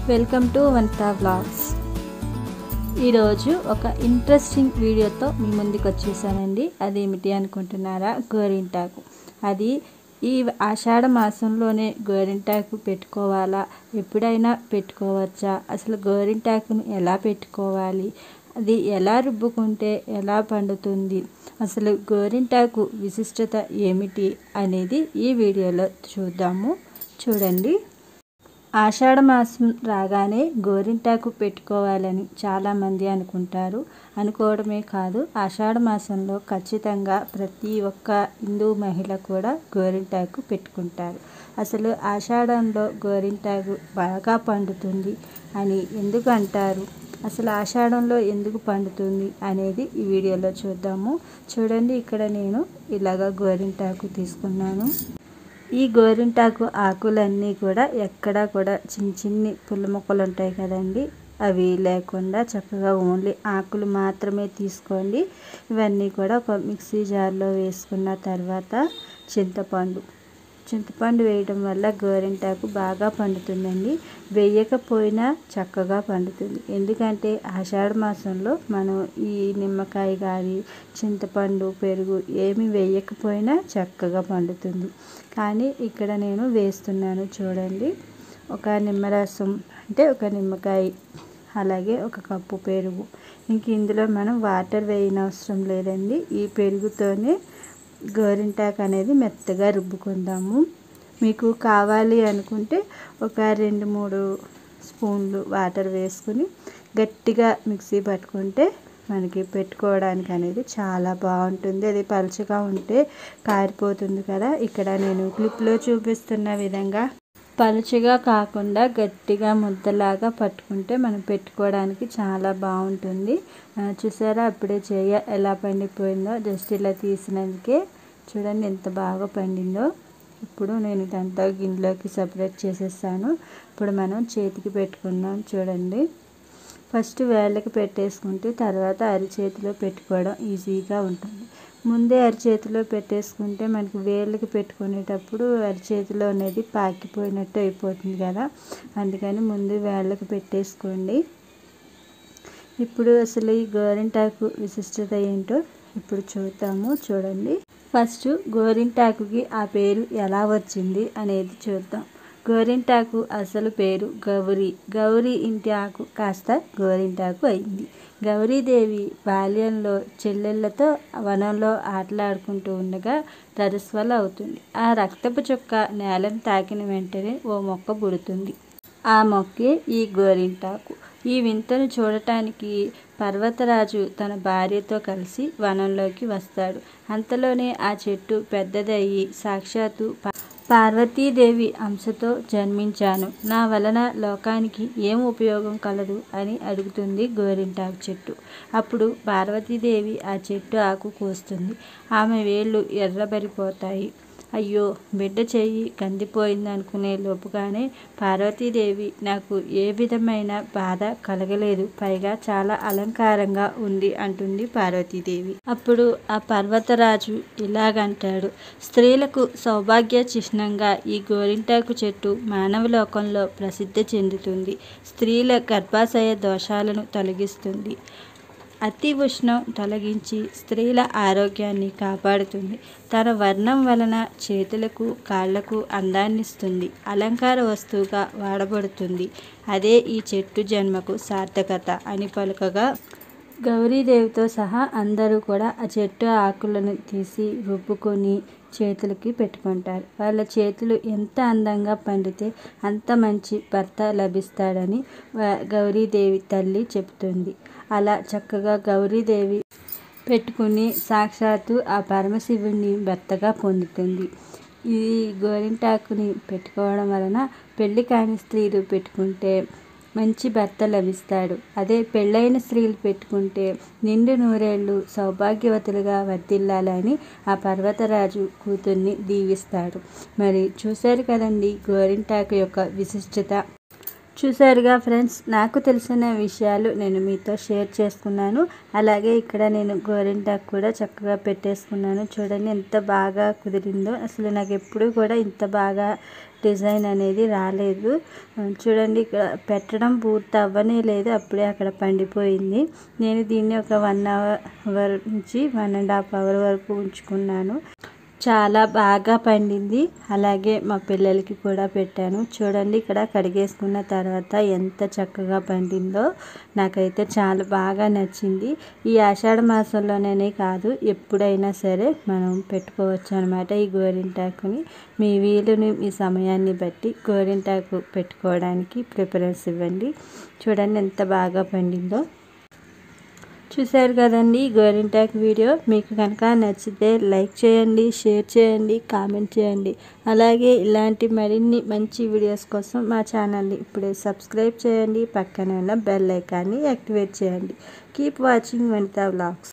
welcome to Vanitha vlogs ఈరోజు ఒక interesting వీడియోతో మీ ముందుకు వచ్చేసానండి అదేమిటి అనుకుంటున్నారా గోరింటాకు అది ఈ ఆషాఢ మాసంలోనే గోరింటాకు పెట్టుకోవాలా ఎప్పుడైనా పెట్టుకోవచ్చా అసలు గోరింటాకును ఎలా పెట్టుకోవాలి అది ఎలా రుబ్బుకుంటే ఎలా పండుతుంది అసలు గోరింటాకు విశిష్టత ఏమిటి అనేది ఈ వీడియోలో చూద్దాము చూడండి ఆషాఢ మాసం రాగానే గోరింటాకు పెట్టుకోవాలని చాలామంది అనుకుంటారు అనుకోవడమే కాదు ఆషాఢ మాసంలో ఖచ్చితంగా ప్రతి ఒక్క హిందూ మహిళ కూడా గోరింటాకు పెట్టుకుంటారు అసలు ఆషాఢంలో గోరింటాకు బాగా పండుతుంది అని ఎందుకు అంటారు అసలు ఆషాఢంలో ఎందుకు పండుతుంది అనేది ఈ వీడియోలో చూద్దాము చూడండి ఇక్కడ నేను ఇలాగ గోరింటాకు తీసుకున్నాను ఈ గోరింటాకు ఆకులన్నీ కూడా ఎక్కడా కూడా చిన్న చిన్ని పుల్ల మొక్కలు ఉంటాయి కదండి అవి లేకుండా చక్కగా ఓన్లీ ఆకులు మాత్రమే తీసుకోండి ఇవన్నీ కూడా ఒక మిక్సీ జార్లో వేసుకున్న తర్వాత చింతపండు చింతపండు వేయడం వల్ల గోరింటాకు బాగా పండుతుందండి వేయకపోయినా చక్కగా పండుతుంది ఎందుకంటే ఆషాఢ మాసంలో మనం ఈ నిమ్మకాయ కానీ చింతపండు పెరుగు ఏమి వేయకపోయినా చక్కగా పండుతుంది కానీ ఇక్కడ నేను వేస్తున్నాను చూడండి ఒక నిమ్మరసం అంటే ఒక నిమ్మకాయ అలాగే ఒక కప్పు పెరుగు ఇంక ఇందులో మనం వాటర్ వేయనవసరం లేదండి ఈ పెరుగుతోనే గోరింటాకు అనేది మెత్తగా రుబ్బుకుందాము మీకు కావాలి అనుకుంటే ఒక రెండు మూడు స్పూన్లు వాటర్ వేసుకుని గట్టిగా మిక్సీ పట్టుకుంటే మనకి పెట్టుకోవడానికి అనేది చాలా బాగుంటుంది అది పలుచగా ఉంటే కారిపోతుంది కదా ఇక్కడ నేను క్లిప్లో చూపిస్తున్న విధంగా పలుచగా కాకుండా గట్టిగా ముద్దలాగా పట్టుకుంటే మనం పెట్టుకోవడానికి చాలా బాగుంటుంది చూసారా అప్పుడే చేయ ఎలా పండిపోయిందో జస్ట్ ఇలా తీసినందుకే చూడండి ఎంత బాగా పండిందో ఇప్పుడు నేను ఇదంతా గిన్నెలోకి సపరేట్ చేసేసాను ఇప్పుడు మనం చేతికి పెట్టుకున్నాం చూడండి ఫస్ట్ వేళ్ళకి పెట్టేసుకుంటే తర్వాత అరిచేతిలో పెట్టుకోవడం ఈజీగా ఉంటుంది ముందే అరిచేతిలో పెట్టేసుకుంటే మనకి వేళ్ళకి పెట్టుకునేటప్పుడు అరిచేతిలో అనేది పాకిపోయినట్టు అయిపోతుంది కదా అందుకని ముందు వేళ్ళకి పెట్టేసుకోండి ఇప్పుడు అసలు ఈ గోరింటాకు విశిష్టత ఏంటో ఇప్పుడు చూద్దాము చూడండి ఫస్ట్ గోరింటాకుకి ఆ పేరు ఎలా వచ్చింది అనేది చూద్దాం గోరింటాకు అసలు పేరు గౌరీ గౌరీ ఇంటి ఆకు కాస్త గోరింటాకు అయింది గౌరీదేవి బాల్యంలో చెల్లెళ్ళతో వనంలో ఆటలాడుకుంటూ ఉండగా రజస్వల అవుతుంది ఆ రక్తపు చుక్క నేలను తాకిన వెంటనే ఓ మొక్క పుడుతుంది ఆ మొక్కే ఈ గోరింటాకు ఈ వింతను చూడటానికి పర్వతరాజు తన భార్యతో కలిసి వనంలోకి వస్తాడు అంతలోనే ఆ చెట్టు పెద్దదయ్యి సాక్షాత్తు పార్వతీదేవి అంశతో జన్మించాను నా వలన లోకానికి ఏం ఉపయోగం కలదు అని అడుగుతుంది గోరింటాకు చెట్టు అప్పుడు పార్వతీదేవి ఆ చెట్టు ఆకు కోస్తుంది ఆమె వేళ్ళు ఎర్రబరిపోతాయి అయ్యో బిడ్డ చెయ్యి కందిపోయింది అనుకునే లోపుగానే పార్వతీదేవి నాకు ఏ విధమైన బాధ కలగలేదు పైగా చాలా అలంకారంగా ఉంది అంటుంది పార్వతీదేవి అప్పుడు ఆ పర్వతరాజు ఇలాగంటాడు స్త్రీలకు సౌభాగ్య చిహ్నంగా ఈ గోరింటాకు చెట్టు మానవ లోకంలో ప్రసిద్ధి చెందుతుంది స్త్రీల గర్భాశయ దోషాలను తొలగిస్తుంది అతి ఉష్ణం తొలగించి స్త్రీల ఆరోగ్యాన్ని కాపాడుతుంది తన వర్ణం వలన చేతులకు కాళ్లకు అందాన్నిస్తుంది అలంకార వస్తువుగా వాడబడుతుంది అదే ఈ చెట్టు జన్మకు సార్థకత అని పలుకగా గౌరీదేవితో సహా అందరూ కూడా ఆ చెట్టు ఆకులను తీసి రుబ్బుకొని చేతులకి పెట్టుకుంటారు వాళ్ళ చేతులు ఎంత అందంగా పండితే అంత మంచి భర్త లభిస్తాడని గౌరీదేవి తల్లి చెప్తుంది అలా చక్కగా గౌరీదేవి పెట్టుకుని సాక్షాత్తు ఆ పరమశివుడిని భర్తగా పొందుతుంది ఈ గోరింటాకుని పెట్టుకోవడం వలన పెళ్లి కాని స్త్రీలు పెట్టుకుంటే మంచి భర్త లభిస్తాడు అదే పెళ్ళైన స్త్రీలు పెట్టుకుంటే నిండు నూరేళ్ళు సౌభాగ్యవతులుగా వర్ధిల్లాలని ఆ పర్వతరాజు కూతుర్ని దీవిస్తాడు మరి చూశారు కదండి గోరింటాకు యొక్క విశిష్టత చూసారుగా ఫ్రెండ్స్ నాకు తెలిసిన విషయాలు నేను మీతో షేర్ చేసుకున్నాను అలాగే ఇక్కడ నేను గోరింటాకు కూడా చక్కగా పెట్టేసుకున్నాను చూడండి ఎంత బాగా కుదిరిందో అసలు నాకు ఎప్పుడు కూడా ఇంత బాగా డిజైన్ అనేది రాలేదు చూడండి ఇక్కడ పెట్టడం పూర్తి అవ్వనే లేదు అప్పుడే అక్కడ పండిపోయింది నేను దీన్ని ఒక వన్ అవర్ నుంచి వన్ అండ్ హాఫ్ అవర్ వరకు ఉంచుకున్నాను చాలా బాగా పండింది అలాగే మా పిల్లలకి కూడా పెట్టాను చూడండి ఇక్కడ కడిగేసుకున్న తర్వాత ఎంత చక్కగా పండిందో నాకైతే చాలా బాగా నచ్చింది ఈ ఆషాఢ మాసంలోనే కాదు ఎప్పుడైనా సరే మనం పెట్టుకోవచ్చు అనమాట ఈ గోరింటాకుని మీ వీలుని మీ సమయాన్ని బట్టి గోరింటాకు పెట్టుకోవడానికి ప్రిఫరెన్స్ ఇవ్వండి చూడండి ఎంత బాగా పండిందో చూశారు కదండి గోరింటాక్ వీడియో మీకు కనుక నచ్చితే లైక్ చేయండి షేర్ చేయండి కామెంట్ చేయండి అలాగే ఇలాంటి మరిన్ని మంచి వీడియోస్ కోసం మా ఛానల్ని ఇప్పుడే సబ్స్క్రైబ్ చేయండి పక్కనే ఉన్న బెల్ ఐకాన్ని యాక్టివేట్ చేయండి కీప్ వాచింగ్ వనితా వ్లాగ్స్